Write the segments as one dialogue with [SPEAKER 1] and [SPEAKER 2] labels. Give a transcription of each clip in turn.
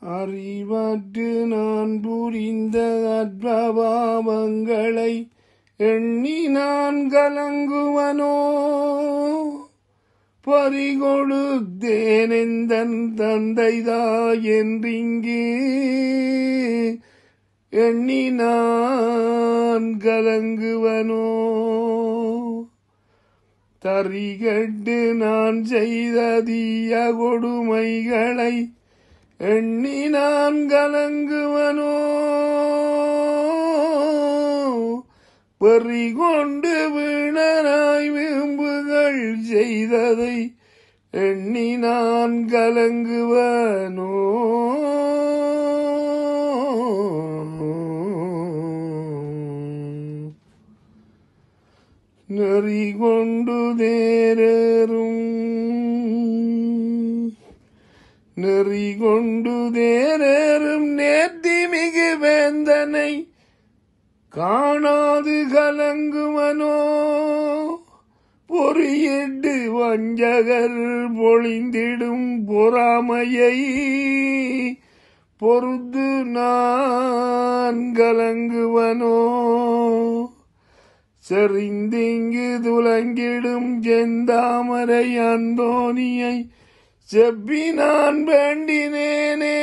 [SPEAKER 1] அறிவற்று நான் புரிந்த அற்பபாவங்களை எண்ணி நான் கலங்குவனோ பறிகொடுத்தேனெந்தன் தந்தைதா என்றிங்கு எண்ணி நான் கலங்குவனோ தறிகட்டு நான் செய்த தீய கொடுமைகளை எண்ணி நான் கலங்குவனோ பெறி கொண்டு வீணராய் விரும்புகள் செய்ததை எண்ணி நான் கலங்குவனோ நெறி கொண்டு தேரரும் நெறி கொண்டு தேரரும் நேர்த்தி மிகு வேந்தனை காணாது கலங்குவனோ பொறியிட்டு வஞ்சகர் பொழிந்திடும் பொறாமையை பொறுத்து நான் கலங்குவனோ செறிந்திங்கு துலங்கிடும் செந்தாமரை அந்தோனியை செப்பி நான் வேண்டினேனே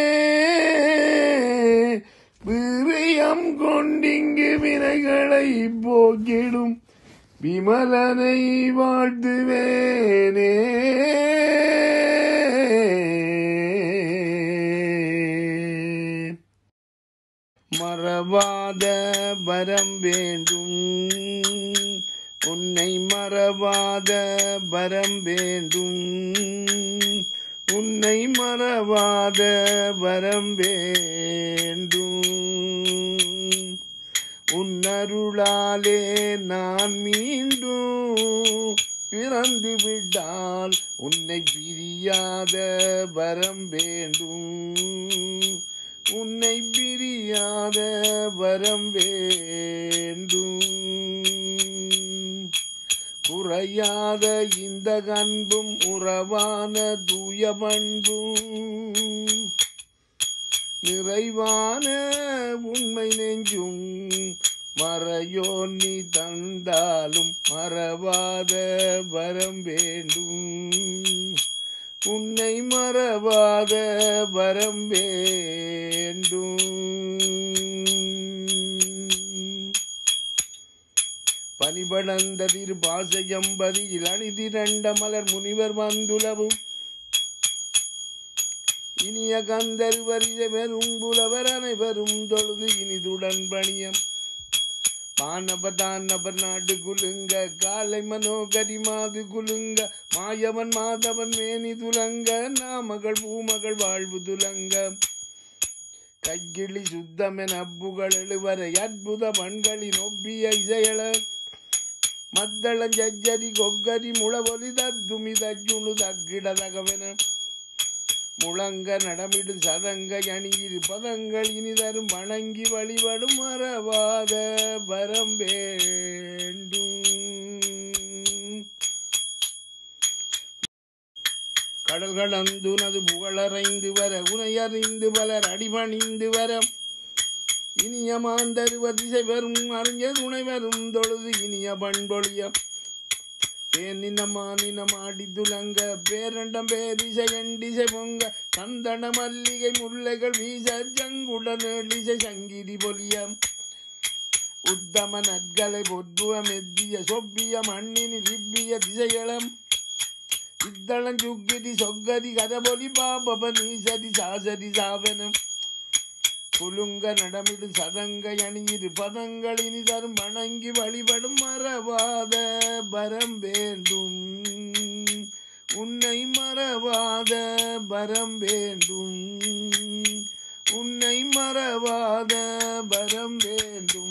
[SPEAKER 1] பிரியம் கொண்டிங்கு வினைகளை போக்கிடும் விமலனை வாழ்த்துவேனே மறவாத பரம் வேண்டும் உன்னை மறவாத பரம் வேண்டும் உன்னை மறவாத வரம் வேண்டும் உன்னருளாலே நான் மீண்டும் பிறந்து விட்டால் உன்னை பிரியாத வரம் வேண்டும் உன்னை பிரியாத வரம் வேண்டும் குறையாத இந்த அன்பும் உறவான தூய பண்பும் நிறைவான உண்மை நெஞ்சும் மறையோ நீ தந்தாலும் மறவாத வரம் வேண்டும் உன்னை மறவாத வரம் வேண்டும் பனிபடந்த திரு பாசையம்பதியில் அணிதிரண்ட மலர் முனிவர் வந்துலவும் இனிய கந்தர் வரிசை பெரும் புலவர் அனைவரும் தொழுது இனிதுடன் பணியம் மானவர் தானவர் நாடு குலுங்க காலை மனோகரி மாது குலுங்க மாயவன் மாதவன் மேனி துலங்க நாமகள் பூமகள் வாழ்வு துலங்க கைகிளி சுத்தமென அப்புகள் எழுவரை அற்புத மண்களின் ஒப்பிய இசையள மத்தள ஜஜ்ஜரி கொக்கரி முளவொலி தத்துமி தஜ்ஜுணு தக்கிட தகவென முழங்க நடமிடு சதங்க அணியிரு பதங்கள் இனி தரும் வணங்கி வழிபடும் மறவாத வரம் வேண்டும் கடல் கடந்துனது புகழறைந்து வர உனையறிந்து பலர் அடிபணிந்து வர இனிய மாந்தருவர் திசை வரும் அறிஞ துணை வரும் தொழுது இனிய பண்பொழிய பேனினமானினம் ஆடி துலங்க பேரண்டம் பேரிசை எண்டிசை பொங்க சந்தன மல்லிகை முல்லைகள் வீச ஜங்குடன் எழிசை சங்கிரி பொலிய உத்தம நற்களை பொத்துவ மெத்திய சொப்பிய மண்ணினில் இப்பிய திசைகளம் இத்தளம் சுக்கிரி சொக்கரி கதபொலி பாபப நீசரி சாசரி சாவனம் குலுங்க நடமிடு சதங்க அணியிரு பதங்கள் இனி தரும் வணங்கி வழிபடும் மறவாத பரம் வேண்டும் உன்னை மறவாத பரம் வேண்டும் உன்னை மறவாத பரம் வேண்டும்